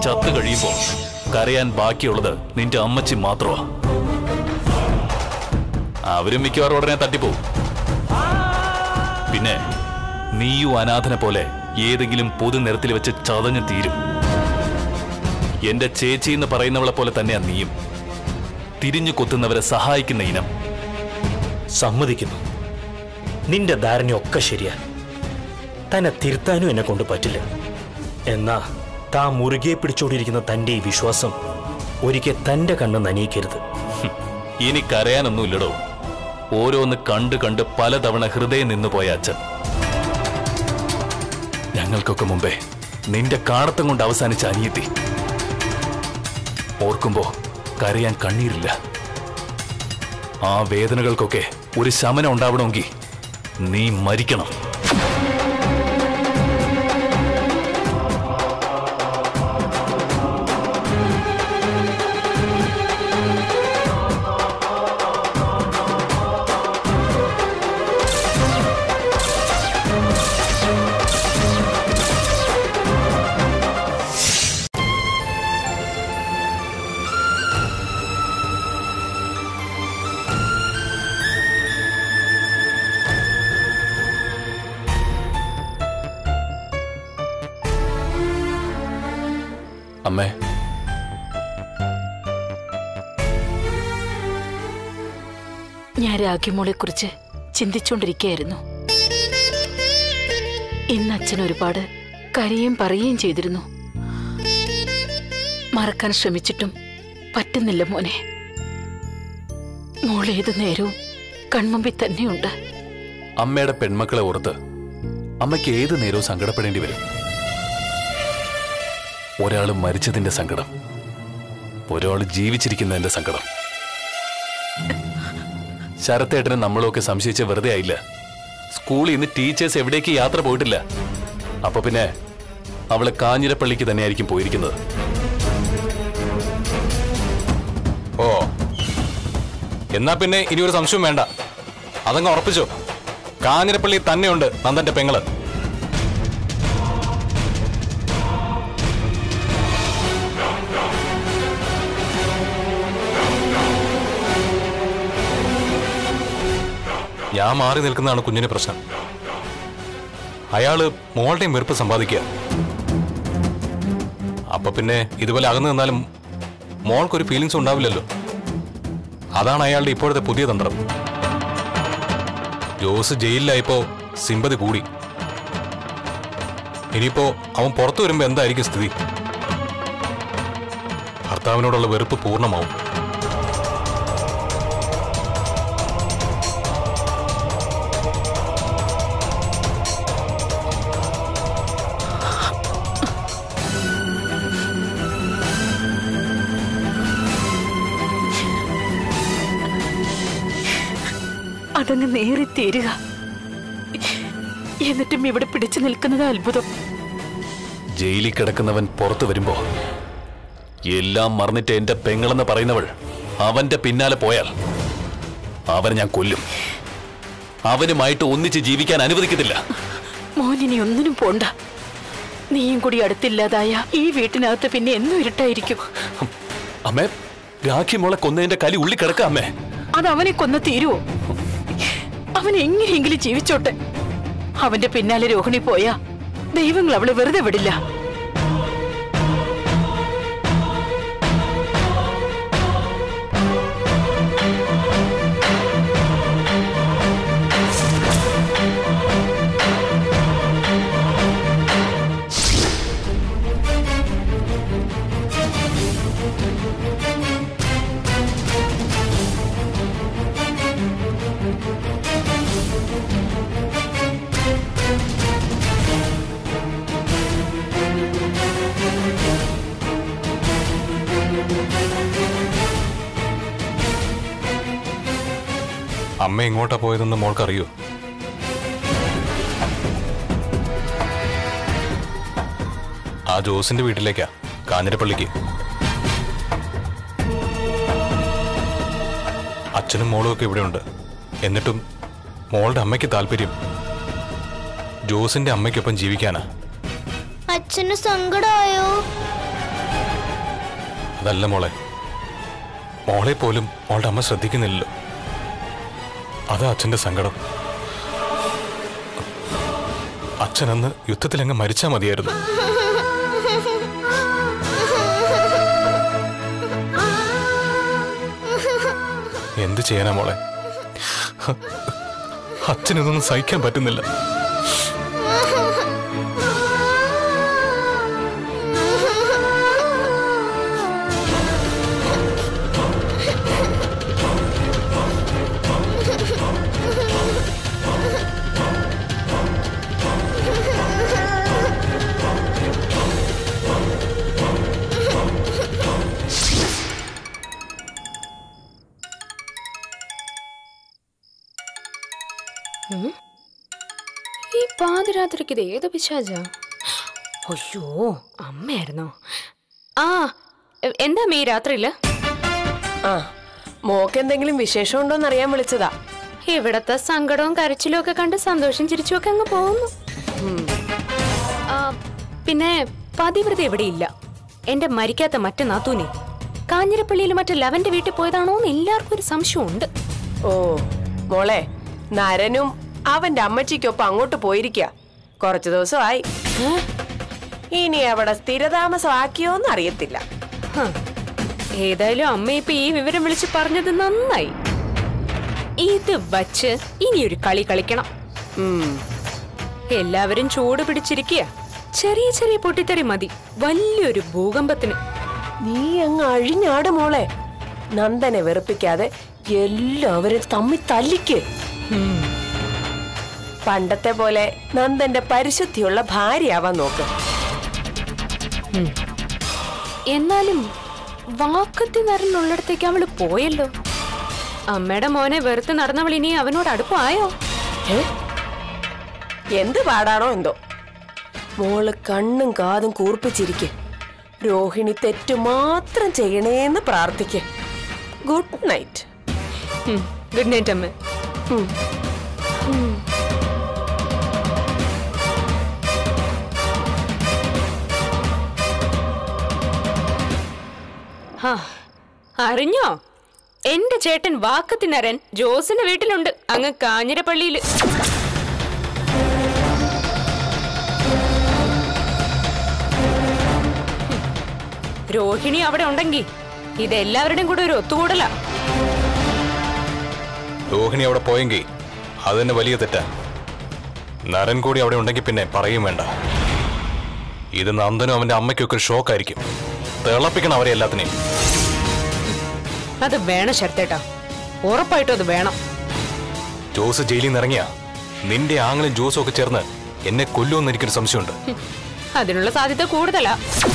ചത്തു കഴിയുമ്പോ കരയാൻ ബാക്കിയുള്ളത് നിന്റെ അമ്മച്ചി മാത്രമാ അവരും മിക്കവാറും ഉടനെ തട്ടിപ്പോവും പിന്നെ നീയും അനാഥനെ പോലെ ഏതെങ്കിലും പൊതുനിരത്തിൽ വെച്ച് ചതഞ്ഞു തീരും എന്റെ ചേച്ചി എന്ന് പറയുന്നവളെ പോലെ തന്നെയാ നീയും തിരിഞ്ഞു കൊത്തുന്നവരെ സഹായിക്കുന്ന ഇനം സമ്മതിക്കുന്നു നിന്റെ ധാരണയൊക്കെ ശരിയാ തന്നെ തിരുത്താനും എന്നെ കൊണ്ട് പറ്റില്ല എന്നാ താ മുറുകെ പിടിച്ചോണ്ടിരിക്കുന്ന തന്റെ ഈ വിശ്വാസം ഒരിക്കൽ തന്റെ കണ്ണ് നനയിക്കരുത് ഇനി കരയാനൊന്നുമില്ലടോ ഓരോന്ന് കണ്ട് കണ്ട് പലതവണ ഹൃദയം നിന്നു പോയ അച്ഛൻ ഞങ്ങൾക്കൊക്കെ മുമ്പേ നിന്റെ കാണത്തം കൊണ്ട് അവസാനിച്ച അനിയത്തി ഓർക്കുമ്പോ കരയാൻ കണ്ണീരില്ല ആ വേദനകൾക്കൊക്കെ ഒരു ശമനം ഉണ്ടാവണമെങ്കിൽ നീ മരിക്കണം അമ്മേ ഞാൻ രാഖിമോളെ കുറിച്ച് ചിന്തിച്ചുകൊണ്ടിരിക്കുകയായിരുന്നു ഇന്ന് അച്ഛൻ ഒരുപാട് കരയുകയും പറയുകയും ചെയ്തിരുന്നു മറക്കാൻ ശ്രമിച്ചിട്ടും പറ്റുന്നില്ല മോനെ മോൾ ഏതു നേരവും കൺമുമ്പിൽ തന്നെയുണ്ട് അമ്മയുടെ പെൺമക്കളെ ഓർത്ത് അമ്മയ്ക്ക് ഏത് നേരവും സങ്കടപ്പെടേണ്ടി വരും ഒരാൾ മരിച്ചതിന്റെ സങ്കടം ഒരാൾ ജീവിച്ചിരിക്കുന്നതിന്റെ സങ്കടം ശരത്തേട്ടനെ നമ്മളൊക്കെ സംശയിച്ച് വെറുതെ ആയില്ല സ്കൂളിൽ നിന്ന് ടീച്ചേഴ്സ് എവിടേക്ക് യാത്ര പോയിട്ടില്ല അപ്പൊ പിന്നെ അവള് കാഞ്ഞിരപ്പള്ളിക്ക് തന്നെയായിരിക്കും പോയിരിക്കുന്നത് ഓ എന്നാ പിന്നെ ഇനി ഒരു സംശയം വേണ്ട അതങ്ങ് ഉറപ്പിച്ചോ കാഞ്ഞിരപ്പള്ളി തന്നെയുണ്ട് നന്ദന്റെ പെങ്ങള് ഞാൻ മാറി നിൽക്കുന്നതാണ് കുഞ്ഞിന് പ്രശ്നം അയാള് മോളുടെയും വെറുപ്പ് സമ്പാദിക്കുക അപ്പൊ പിന്നെ ഇതുപോലെ അകന്നു നിന്നാലും മോൾക്കൊരു ഫീലിങ്സ് ഉണ്ടാവില്ലല്ലോ അതാണ് അയാളുടെ ഇപ്പോഴത്തെ പുതിയ തന്ത്രം ജോസ് ജയിലിലായപ്പോ സിമ്പതി കൂടി ഇനിയിപ്പോ അവൻ പുറത്തു വരുമ്പോ എന്തായിരിക്കും സ്ഥിതി ഭർത്താവിനോടുള്ള വെറുപ്പ് പൂർണ്ണമാവും അതങ്ങ് നേറിത്തീരുക എന്നിട്ടും ഇവിടെ പിടിച്ചു നിൽക്കുന്നത് അത്ഭുതം ജയിലിൽ കിടക്കുന്നവൻ പുറത്തു വരുമ്പോ എല്ലാം മറന്നിട്ട് എന്റെ പെങ്ങളെന്ന് പറയുന്നവൾ അവന്റെ പിന്നാലെ പോയാൽ അവനെ ഞാൻ കൊല്ലും അവനുമായിട്ട് ഒന്നിച്ച് ജീവിക്കാൻ അനുവദിക്കത്തില്ല മോനിനി ഒന്നിനും പോണ്ട നീയും കൂടി അടുത്തില്ലാതായ ഈ വീട്ടിനകത്ത് പിന്നെ എന്നും ഇരുട്ടായിരിക്കും അമ്മേ രാഖി മോളെ കൊന്നതിന്റെ കലി ഉള്ളി കിടക്ക അമ്മേ അത് അവനെ കൊന്ന തീരുവോ അവൻ എങ്ങനെയെങ്കിലും ജീവിച്ചോട്ടെ അവന്റെ പിന്നാലെ രോഹിണി പോയാ ദൈവങ്ങൾ അവളെ വെറുതെ വിടില്ല അമ്മ എങ്ങോട്ടാ പോയതെന്ന് മോൾക്കറിയോ ആ ജോസിന്റെ വീട്ടിലേക്കാ കാഞ്ഞിരപ്പള്ളിക്ക് അച്ഛനും മോളും ഒക്കെ ഇവിടെയുണ്ട് എന്നിട്ടും മോളുടെ അമ്മയ്ക്ക് താല്പര്യം ജോസിന്റെ അമ്മയ്ക്കൊപ്പം ജീവിക്കാനാ അച്ഛന് സങ്കടമായോ അതല്ല മോളെ മോളെ പോലും മോളുടെ അമ്മ ശ്രദ്ധിക്കുന്നില്ലല്ലോ അതാ അച്ഛന്റെ സങ്കടം അച്ഛൻ അന്ന് യുദ്ധത്തിലങ്ങ് മരിച്ചാ മതിയായിരുന്നു എന്ത് ചെയ്യാനാ മോളെ അച്ഛനിതൊന്നും സഹിക്കാൻ പറ്റുന്നില്ല ഈ പാതിരാത്രിക്ക് ഇത് ഏത് പിശാചാ അയ്യോ അമ്മയായിരുന്നോ ആ എ- എന്താ മീ രാത്രിയില് ആ മോക്ക് എന്തെങ്കിലും വിശേഷം ഉണ്ടോന്ന് അറിയാൻ വിളിച്ചതാ ഇവിടത്തെ സങ്കടവും കരച്ചിലും ഒക്കെ കണ്ട് സന്തോഷം ചിരിച്ചും ഒക്കെ അങ്ങ് പോകുന്നു ആ, പിന്നെ പതിവ്രത ഇവിടെ ഇല്ല എന്റെ മരിക്കാത്ത മറ്റു നാത്തൂനെ കാഞ്ഞിരപ്പള്ളിയിൽ മറ്റേ ലവന്റെ വീട്ടിൽ പോയതാണോ എന്ന് എല്ലാവർക്കും ഒരു സംശയമുണ്ട് ഓ മോളെ നരനും അവന്റെ അമ്മച്ചിക്കൊപ്പം അങ്ങോട്ട് പോയിരിക്കുക കുറച്ചു ദിവസമായി ഇനി അവിടെ സ്ഥിരതാമസം ആക്കിയോന്ന് അറിയത്തില്ല ഹ. ഏതായാലും അമ്മ ഇപ്പൊ ഈ വിവരം വിളിച്ച് പറഞ്ഞത് നന്നായി ഇത് വച്ച് ഇനിയൊരു കളി കളിക്കണം ഉം. എല്ലാവരും ചൂട് പിടിച്ചിരിക്കുക ചെറിയ ചെറിയ പൊട്ടിത്തെറി മതി വലിയൊരു ഭൂകമ്പത്തിന് നീ അങ്ങ് അഴിഞ്ഞാട് മോളെ നന്ദനെ വെറുപ്പിക്കാതെ എല്ലാവരും തമ്മി തല്ലിക്ക് പണ്ടത്തെ പോലെ നന്ദന്റെ പരിശുദ്ധിയുള്ള ഭാര്യയാവാൻ നോക്ക് എന്നാലും വാക്കത്തി നരനുള്ളിടത്തേക്ക് അവള് പോയല്ലോ അമ്മയുടെ മോനെ വെറുത്ത് നടന്നവൾ ഇനി അവനോട് അടുപ്പമായോ ഏ? എന്ത് പാടാണോ എന്തോ മോള് കണ്ണും കാതും കൂർപ്പിച്ചിരിക്കെ രോഹിണി തെറ്റു മാത്രം ചെയ്യണേന്ന് പ്രാർത്ഥിക്ക് ഗുഡ് നൈറ്റ് ഗുഡ് നൈറ്റ് അമ്മ ഹാ, അറിഞ്ഞോ എന്റെ ചേട്ടൻ വാക്കത്തിനരൻ ജോസിന്റെ വീട്ടിലുണ്ട് അങ്ങ് കാഞ്ഞിരപ്പള്ളിയില് രോഹിണി അവിടെ ഉണ്ടെങ്കി ഇതെല്ലാവരുടെയും കൂടെ ഒരു ഒത്തുകൂടലാ രോഹിണി അവിടെ പോയെങ്കിൽ അത് തന്നെ വലിയ തെറ്റാ നരൻ കൂടി അവിടെ ഉണ്ടെങ്കിൽ പിന്നെ പറയും വേണ്ട ഇത് നന്ദനും അവന്റെ അമ്മയ്ക്കൊക്കെ ഒരു ഷോക്കായിരിക്കും തിളപ്പിക്കണം അവരെ എല്ലാത്തിനെയും അത് വേണം ശരത്തേട്ടാ ഉറപ്പായിട്ടും അത് വേണം ജോസ് ജയിലിൽ നിന്ന് ഇറങ്ങിയ നിന്റെ ആങ്ങളും ജോസും ഒക്കെ ചേർന്ന് എന്നെ കൊല്ലുമെന്ന് എനിക്കൊരു സംശയമുണ്ട് അതിനുള്ള സാധ്യത കൂടുതലാ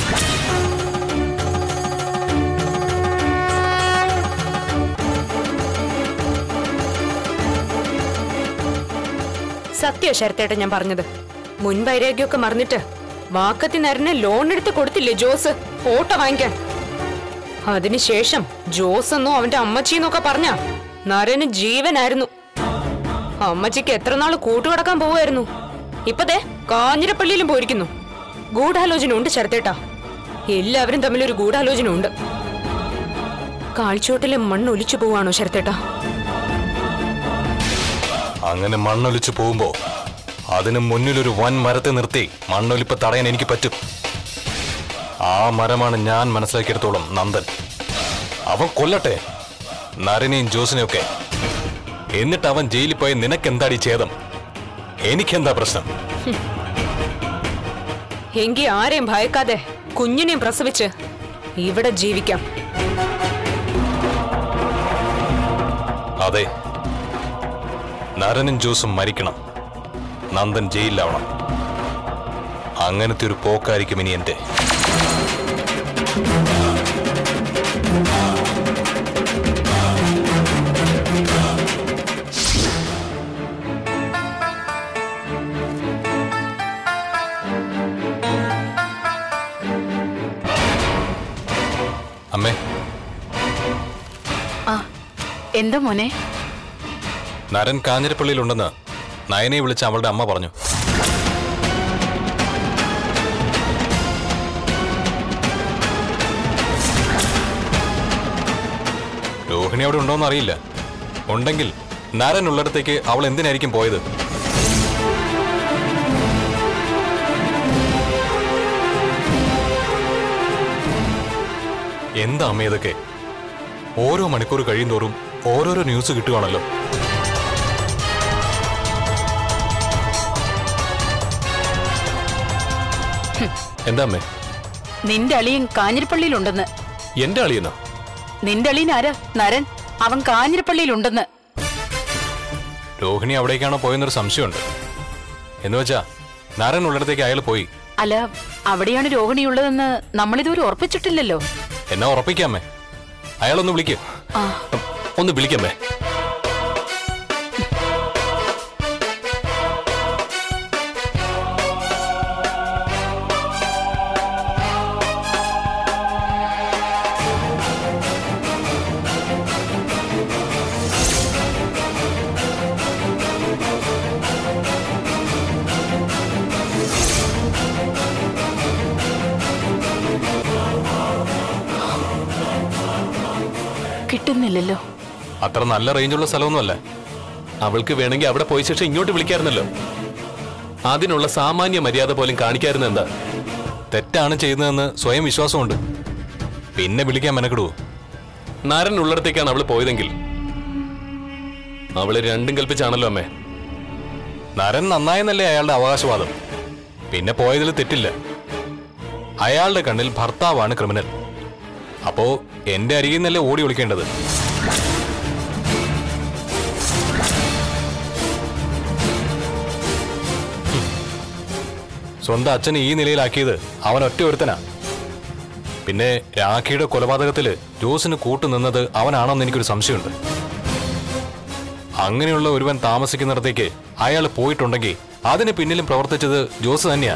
സത്യ ശരത്തേട്ട ഞാൻ പറഞ്ഞത് മുൻവൈരാഗ്യമൊക്കെ മറന്നിട്ട് വാക്കത്തി നരന് ലോൺ എടുത്ത് കൊടുത്തില്ലേ ജോസ് ഓട്ടോ വാങ്ങിക്കാൻ അതിനുശേഷം ജോസ് എന്നോ അവന്റെ അമ്മച്ചിന്നൊക്കെ പറഞ്ഞ നരന് ജീവനായിരുന്നു അമ്മച്ചിക്ക് എത്ര നാള് കൂട്ടുകിടക്കാൻ പോവായിരുന്നു ഇപ്പതേ കാഞ്ഞിരപ്പള്ളിയിലും പോയിരിക്കുന്നു ഗൂഢാലോചന ഉണ്ട് ശരത്തേട്ടാ എല്ലാവരും തമ്മിലൊരു ഗൂഢാലോചന ഉണ്ട് കാഴ്ചോട്ടിലെ മണ്ണ് ഒലിച്ചു പോവാണോ ശരത്തേട്ടാ അങ്ങനെ മണ്ണൊലിച്ചു പോകുമ്പോ അതിന് മുന്നിലൊരു വൻ മരത്തെ നിർത്തി മണ്ണൊലിപ്പ് തടയാൻ എനിക്ക് പറ്റും ആ മരമാണ് ഞാൻ മനസ്സിലാക്കിയെടുത്തോളം നന്ദൻ അവൻ കൊല്ലട്ടെ നരനെയും ജോസിനെയും ഒക്കെ എന്നിട്ട് അവൻ ജയിലിൽ പോയ നിനക്കെന്താടി ഛേദം എനിക്കെന്താ പ്രശ്നം എങ്കി ആരെയും ഭയക്കാതെ കുഞ്ഞിനെയും പ്രസവിച്ച് ഇവിടെ ജീവിക്കാം അതെ നരനും ജോസും മരിക്കണം നന്ദൻ ജയിലിലാവണം അങ്ങനത്തെ ഒരു പോക്കായിരിക്കും ഇനി എന്റെ അമ്മേ ആ എന്താ മോനെ നരൻ കാഞ്ഞിരപ്പള്ളിയിലുണ്ടെന്ന് നയനെ വിളിച്ച് അവളുടെ അമ്മ പറഞ്ഞു രോഹിണി അവിടെ ഉണ്ടോന്ന് അറിയില്ല ഉണ്ടെങ്കിൽ നരൻ ഉള്ളിടത്തേക്ക് അവൾ എന്തിനായിരിക്കും പോയത് എന്താ അമ്മ ഇതൊക്കെ ഓരോ മണിക്കൂർ കഴിയുന്തോറും ഓരോരോ ന്യൂസ് കിട്ടുവാണല്ലോ എന്താ അമ്മേ നിന്റെ അളിയൻ കാഞ്ഞിരപ്പള്ളിയിലുണ്ടെന്ന് എന്റെ അളിയെന്നാ നിന്റെ അളിയൻ ആരാ നരൻ അവൻ കാഞ്ഞിരപ്പള്ളിയിലുണ്ടെന്ന് രോഹിണി അവിടേക്കാണോ പോയെന്നൊരു സംശയമുണ്ട് എന്ന് വെച്ചാ നരൻ ഉള്ളിടത്തേക്ക് അയാൾ പോയി അല്ല അവിടെയാണ് രോഹിണിയുള്ളതെന്ന് നമ്മളിതുവരെ ഉറപ്പിച്ചിട്ടില്ലല്ലോ എന്നാ ഉറപ്പിക്കാമേ അയാളൊന്ന് വിളിക്ക് ആ ഒന്ന് വിളിക്കമ്മേ കിട്ടുന്നില്ലല്ലോ അത്ര നല്ല റേഞ്ചുള്ള സ്ഥലമൊന്നുമല്ല അവൾക്ക് വേണമെങ്കിൽ അവിടെ പോയ ശേഷം ഇങ്ങോട്ട് വിളിക്കായിരുന്നല്ലോ അതിനുള്ള സാമാന്യ മര്യാദ പോലും കാണിക്കായിരുന്ന എന്താ തെറ്റാണ് ചെയ്യുന്നതെന്ന് സ്വയം വിശ്വാസമുണ്ട് പിന്നെ വിളിക്കാൻ മെനക്കെടുവോ നാരൻ ഉള്ളിടത്തേക്കാണ് അവള് പോയതെങ്കിൽ അവള് രണ്ടും കൽപ്പിച്ചാണല്ലോ അമ്മേ നരൻ നന്നായെന്നല്ലേ അയാളുടെ അവകാശവാദം പിന്നെ പോയതിൽ തെറ്റില്ല അയാളുടെ കണ്ണിൽ ഭർത്താവാണ് ക്രിമിനൽ അപ്പോ എന്റെ അരികിൽ നിന്നല്ലേ ഓടി ഒളിക്കേണ്ടത് ഹും. സ്വന്തം അച്ഛനെ ഈ നിലയിലാക്കിയത് അവൻ ഒറ്റ ഒരുത്തനാ പിന്നെ രാഖിയുടെ കൊലപാതകത്തില് ജോസിന് കൂട്ടുനിന്നത് അവനാണെന്ന് എനിക്കൊരു സംശയമുണ്ട് അങ്ങനെയുള്ള ഒരുവൻ താമസിക്കുന്നിടത്തേക്ക് അയാൾ പോയിട്ടുണ്ടെങ്കിൽ അതിന് പിന്നിലും പ്രവർത്തിച്ചത് ജോസ് തന്നെയാ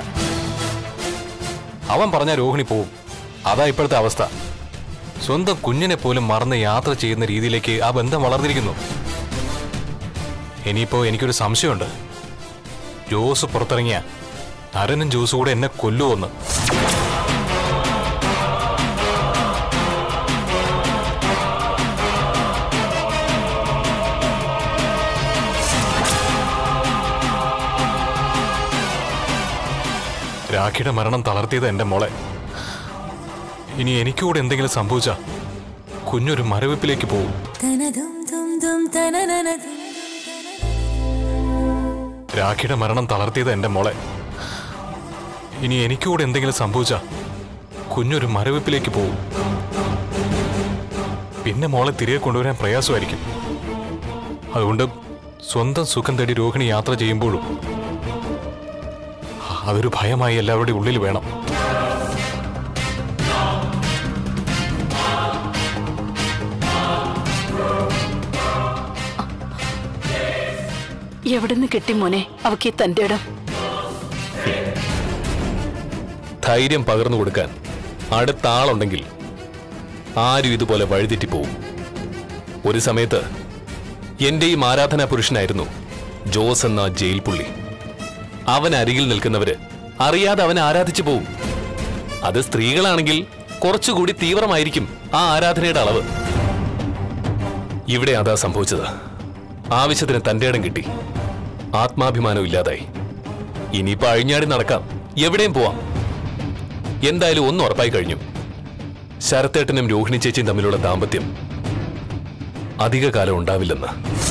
അവൻ പറഞ്ഞ രോഹിണി പോവും അതാ ഇപ്പോഴത്തെ അവസ്ഥ സ്വന്തം കുഞ്ഞിനെ പോലും മറന്ന് യാത്ര ചെയ്യുന്ന രീതിയിലേക്ക് ആ ബന്ധം വളർന്നിരിക്കുന്നു ഇനിയിപ്പോ എനിക്കൊരു സംശയമുണ്ട് ജോസ് പുറത്തിറങ്ങിയ നരനും ജോസ് കൂടെ എന്നെ കൊല്ലുമെന്ന് രാഖിയുടെ മരണം തളർത്തിയത് എന്റെ മോളെ ഇനി എനിക്കൂടെ എന്തെങ്കിലും സംഭവിച്ച കുഞ്ഞൊരു മരവിപ്പിലേക്ക് പോകും രാഖിയുടെ മരണം തളർത്തിയത് എന്റെ മോളെ ഇനി എനിക്കൂടെ എന്തെങ്കിലും സംഭവിച്ച കുഞ്ഞൊരു മരവിപ്പിലേക്ക് പോകും പിന്നെ മോളെ തിരികെ കൊണ്ടുവരാൻ പ്രയാസമായിരിക്കും അതുകൊണ്ട് സ്വന്തം സുഖം തേടി രോഹിണി യാത്ര ചെയ്യുമ്പോഴും അതൊരു ഭയമായി എല്ലാവരുടെയും ഉള്ളിൽ വേണം എവിടുന്ന് കിട്ടി മോനെ അവക്ക് ഈ തന്റെ ഇടം ധൈര്യം പകർന്നു കൊടുക്കാൻ അടുത്ത ആളുണ്ടെങ്കിൽ ആരും ഇതുപോലെ വഴിതെറ്റിപ്പോവും ഒരു സമയത്ത് എന്റെയും ആരാധനാ പുരുഷനായിരുന്നു ജോസ് എന്ന ജയിൽ പുള്ളി അവൻ അരികിൽ നിൽക്കുന്നവര് അറിയാതെ അവനെ ആരാധിച്ചു പോവും അത് സ്ത്രീകളാണെങ്കിൽ കുറച്ചുകൂടി തീവ്രമായിരിക്കും ആ ആരാധനയുടെ അളവ് ഇവിടെ അതാ സംഭവിച്ചത് ആവശ്യത്തിന് തന്റെ ഇടം കിട്ടി ആത്മാഭിമാനം ഇല്ലാതായി ഇനിയിപ്പോ അഴിഞ്ഞാടി നടക്കാം എവിടെയും പോവാം എന്തായാലും ഒന്ന് ഉറപ്പായി കഴിഞ്ഞു ശരത്തേട്ടനും രോഹിണി ചേച്ചിയും തമ്മിലുള്ള ദാമ്പത്യം അധിക കാലം ഉണ്ടാവില്ലെന്ന്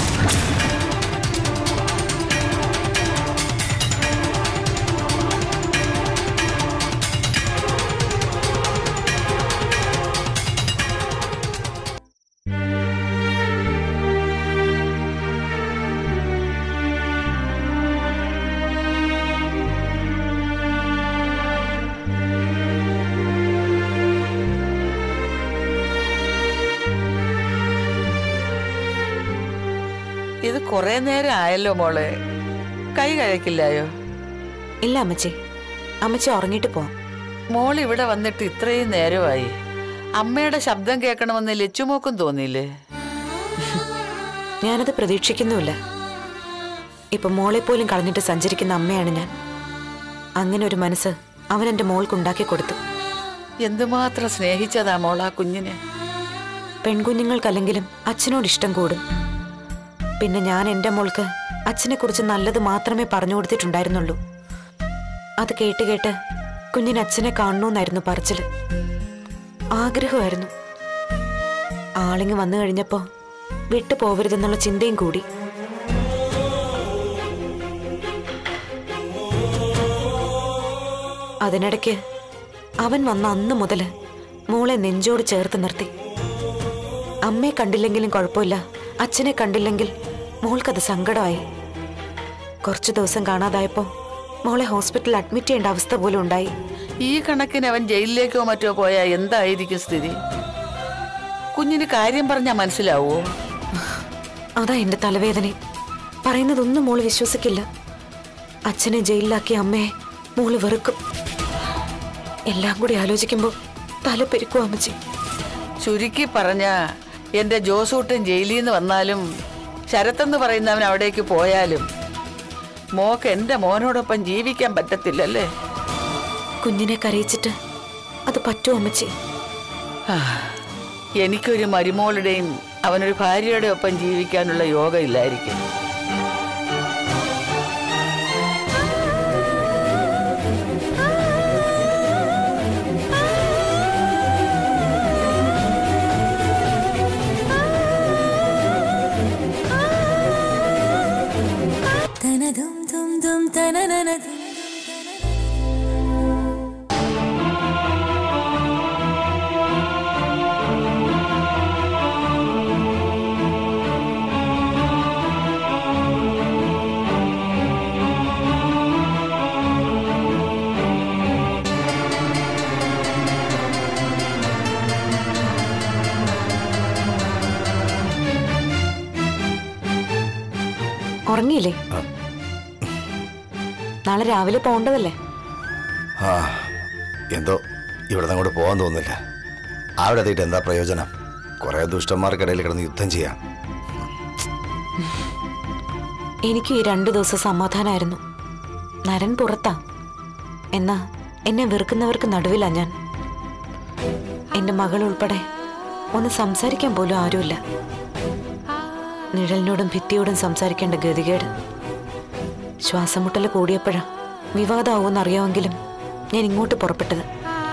ഇത് കുറെ നേരം ആയല്ലോ മോളെ കൈ കഴിക്കില്ലായോ ഇല്ല അമ്മച്ചി അമ്മച്ചി ഉറങ്ങിയിട്ട് പോവാം മോൾ ഇവിടെ വന്നിട്ട് ഇത്രയും നേരമായി അമ്മയുടെ ശബ്ദം കേൾക്കണമെന്ന് ലച്ചുമോക്കും തോന്നിയില്ലേ ഞാനത് പ്രതീക്ഷിക്കുന്നുമില്ല ഇപ്പൊ മോളെ പോലും കളഞ്ഞിട്ട് സഞ്ചരിക്കുന്ന അമ്മയാണ് ഞാൻ അങ്ങനെ ഒരു മനസ്സ് അവൻ എന്റെ മോൾക്ക് ഉണ്ടാക്കി കൊടുത്തു എന്തുമാത്രം സ്നേഹിച്ചതാ മോൾ ആ കുഞ്ഞിനെ പെൺകുഞ്ഞുങ്ങൾക്കല്ലെങ്കിലും അച്ഛനോട് ഇഷ്ടം കൂടും പിന്നെ ഞാൻ എൻ്റെ മോൾക്ക് അച്ഛനെക്കുറിച്ച് നല്ലത് മാത്രമേ പറഞ്ഞു കൊടുത്തിട്ടുണ്ടായിരുന്നുള്ളൂ അത് കേട്ട് കേട്ട് കുഞ്ഞിന് അച്ഛനെ കാണണമെന്നായിരുന്നു പറച്ചില് ആഗ്രഹമായിരുന്നു ആളിങ് വന്നു കഴിഞ്ഞപ്പോ വിട്ടു പോവരുതെന്നുള്ള ചിന്തയും കൂടി അതിനിടയ്ക്ക് അവൻ വന്ന അന്ന് മുതല് മോളെ നെഞ്ചോട് ചേർത്ത് നിർത്തി അമ്മയെ കണ്ടില്ലെങ്കിലും കുഴപ്പമില്ല അച്ഛനെ കണ്ടില്ലെങ്കിൽ മോൾക്കത് സങ്കടമായി കുറച്ചു ദിവസം കാണാതായപ്പോ മോളെ ഹോസ്പിറ്റലിൽ അഡ്മിറ്റ് ചെയ്യേണ്ട അവസ്ഥ പോലും ഉണ്ടായി ഈ കണക്കിന് അവൻ ജയിലിലേക്കോ മറ്റോ പോയാൽ എന്തായിരിക്കും സ്ഥിതി കുഞ്ഞിന് കാര്യം പറഞ്ഞാൽ മനസ്സിലാവോ അതാ എന്റെ തലവേദന പറയുന്നതൊന്നും മോള് വിശ്വസിക്കില്ല അച്ഛനെ ജയിലിലാക്കിയ അമ്മയെ മോള് വെറുക്കും എല്ലാം കൂടി ആലോചിക്കുമ്പോ തല പെരുക്കും അമ്മച്ചി ചുരുക്കി പറഞ്ഞ എന്റെ ജോസൂട്ടൻ ജയിലിൽ നിന്ന് വന്നാലും ശരത്തെന്ന് പറയുന്നവൻ അവിടേക്ക് പോയാലും മോക്ക് എന്റെ മോനോടൊപ്പം ജീവിക്കാൻ പറ്റത്തില്ലല്ലേ കുഞ്ഞിനെ കരയിച്ചിട്ട് അത് പറ്റുമോ അമ്മച്ചി ആ, എനിക്കൊരു മരുമോളുടെയും അവനൊരു ഭാര്യയുടെ ഒപ്പം ജീവിക്കാനുള്ള യോഗ ഇല്ലായിരിക്കും ഉറങ്ങിയില്ലേ നാളെ രാവിലെ പോണ്ടതല്ലേ ആ എന്തോ ഇവിടെ അങ്ങോട്ട് പോകാൻ തോന്നുന്നില്ല അവിടെ എത്തിയിട്ട് എന്താ പ്രയോജനം കുറെ ദുഷ്ടന്മാർക്കിടയിൽ കിടന്ന് യുദ്ധം ചെയ്യാം എനിക്ക് ഈ രണ്ടു ദിവസം സമാധാനമായിരുന്നു നരൻ പുറത്താ എന്നാ എന്നെ വെറുക്കുന്നവർക്ക് നടുവിലാ ഞാൻ എന്റെ മകൾ ഉൾപ്പെടെ ഒന്ന് സംസാരിക്കാൻ പോലും ആരുമില്ല നിഴലിനോടും ഭിത്തിയോടും സംസാരിക്കേണ്ട ഗതികേട് ശ്വാസമുട്ടൽ കൂടിയപ്പോഴാ വിവാദമാവുമെന്ന് അറിയാമെങ്കിലും ഞാൻ ഇങ്ങോട്ട് പുറപ്പെട്ടത്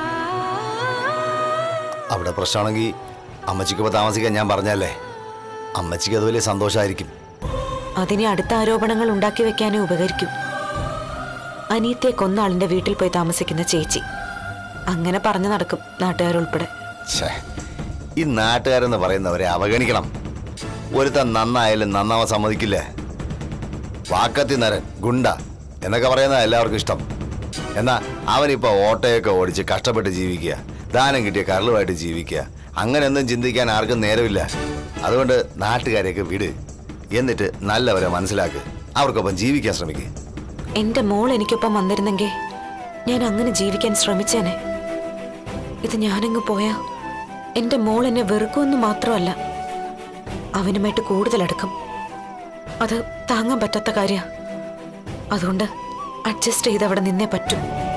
അവിടെ പ്രശ്നമാണെങ്കിൽ അമ്മച്ചിക്ക് ഇപ്പോൾ താമസിക്കാൻ ഞാൻ പറഞ്ഞല്ലേ അമ്മച്ചിക്ക് അത് വലിയ സന്തോഷമായിരിക്കും അതിനെ അടുത്ത ആരോപണങ്ങൾ ഉണ്ടാക്കി വെക്കാനേ ഉപകരിക്കും അനിയത്തെ കൊന്ന ആളിന്റെ വീട്ടിൽ പോയി താമസിക്കുന്ന ചേച്ചി അങ്ങനെ പറഞ്ഞു നടക്കും നാട്ടുകാരുൾപ്പെടെ ഛേ ഈ നാട്ടുകാരെന്ന് പറയുന്നവരെ അവഗണിക്കണം ഒരുത്തൻ നന്നായാലും നന്നാവാൻ സമ്മതിക്കില്ല വാക്കത്തി നരൻ ഗുണ്ട എന്നൊക്കെ പറയുന്ന എല്ലാവർക്കും ഇഷ്ടം എന്നാ അവനിപ്പോ ഓട്ടയൊക്കെ ഓടിച്ച് കഷ്ടപ്പെട്ട് ജീവിക്കുക ദാനം കിട്ടിയ കരളുമായിട്ട് ജീവിക്കുക അങ്ങനെയൊന്നും ചിന്തിക്കാൻ ആർക്കും നേരമില്ല അതുകൊണ്ട് നാട്ടുകാരെയൊക്കെ വിട് എന്നിട്ട് നല്ലവരെ മനസ്സിലാക്ക് അവർക്കൊപ്പം ജീവിക്കാൻ ശ്രമിക്കുക എന്റെ മോൾ എനിക്കൊപ്പം വന്നിരുന്നെങ്കിൽ ഞാൻ അങ്ങനെ ജീവിക്കാൻ ശ്രമിച്ചേനെ ഇത് ഞാനങ്ങ് പോയാ എന്റെ മോൾ എന്നെ വെറുക്കുമെന്ന് മാത്രമല്ല അവനുമായിട്ട് കൂടുതൽ അടുക്കും അത് താങ്ങാൻ പറ്റാത്ത കാര്യ അതുകൊണ്ട് അഡ്ജസ്റ്റ് ചെയ്ത് അവിടെ നിന്നേ പറ്റൂ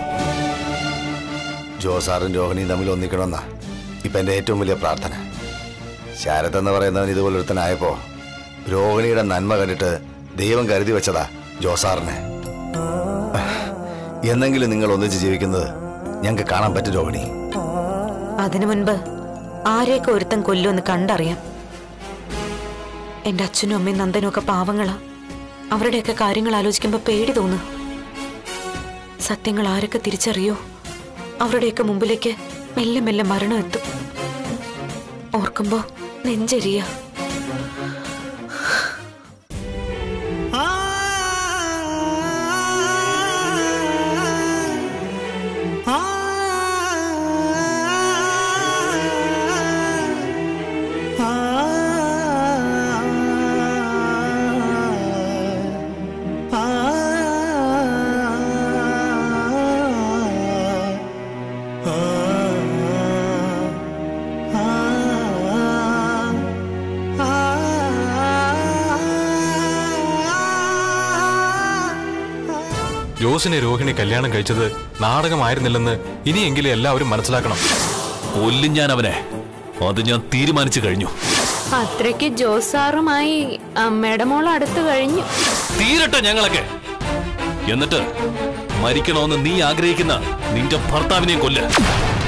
ജോസാറും രോഹിണിയും തമ്മിൽ ഒന്നിക്കണമെന്നാ ഇപ്പൊ എന്റെ ഏറ്റവും വലിയ പ്രാർത്ഥന ശാരദ എന്ന് പറയുന്നവൻ ഇതുപോലെ ഒരുത്തനായപ്പോ രോഹിണിയുടെ നന്മ കണ്ടിട്ട് ദൈവം കരുതി വെച്ചതാ ജോസാറിനെ എന്നെങ്കിലും നിങ്ങൾ ഒന്നിച്ച് ജീവിക്കുന്നത് ഞങ്ങൾക്ക് കാണാൻ പറ്റും രോഹിണി അതിനു മുൻപ് ആരെയൊക്കെ ഒരുത്തൻ കൊല്ലുമെന്ന് കണ്ടറിയാം എന്റെ അച്ഛനും അമ്മയും നന്ദനും ഒക്കെ പാവങ്ങളാ അവരുടെയൊക്കെ കാര്യങ്ങൾ ആലോചിക്കുമ്പോ പേടി തോന്നു സത്യങ്ങൾ ആരൊക്കെ തിരിച്ചറിയോ അവരുടെയൊക്കെ മുമ്പിലേക്ക് മെല്ലെ മെല്ലെ മരണം എത്തും ഓർക്കുമ്പോ നെഞ്ചെരിയ ജോസിനെ രോഹിണി കല്യാണം കഴിച്ചത് നാടകമായിരുന്നില്ലെന്ന് ഇനിയെങ്കിലും എല്ലാവരും മനസ്സിലാക്കണം കൊല്ലും ഞാൻ അവനെ അത് ഞാൻ തീരുമാനിച്ചു കഴിഞ്ഞു അത്രയ്ക്ക് ജോസാറുമായി അമ്മയുടെ മോൾ അടുത്ത് കഴിഞ്ഞു തീരട്ടെ ഞങ്ങളൊക്കെ എന്നിട്ട് മരിക്കണമെന്ന് നീ ആഗ്രഹിക്കുന്ന നിന്റെ ഭർത്താവിനെയും കൊല്ല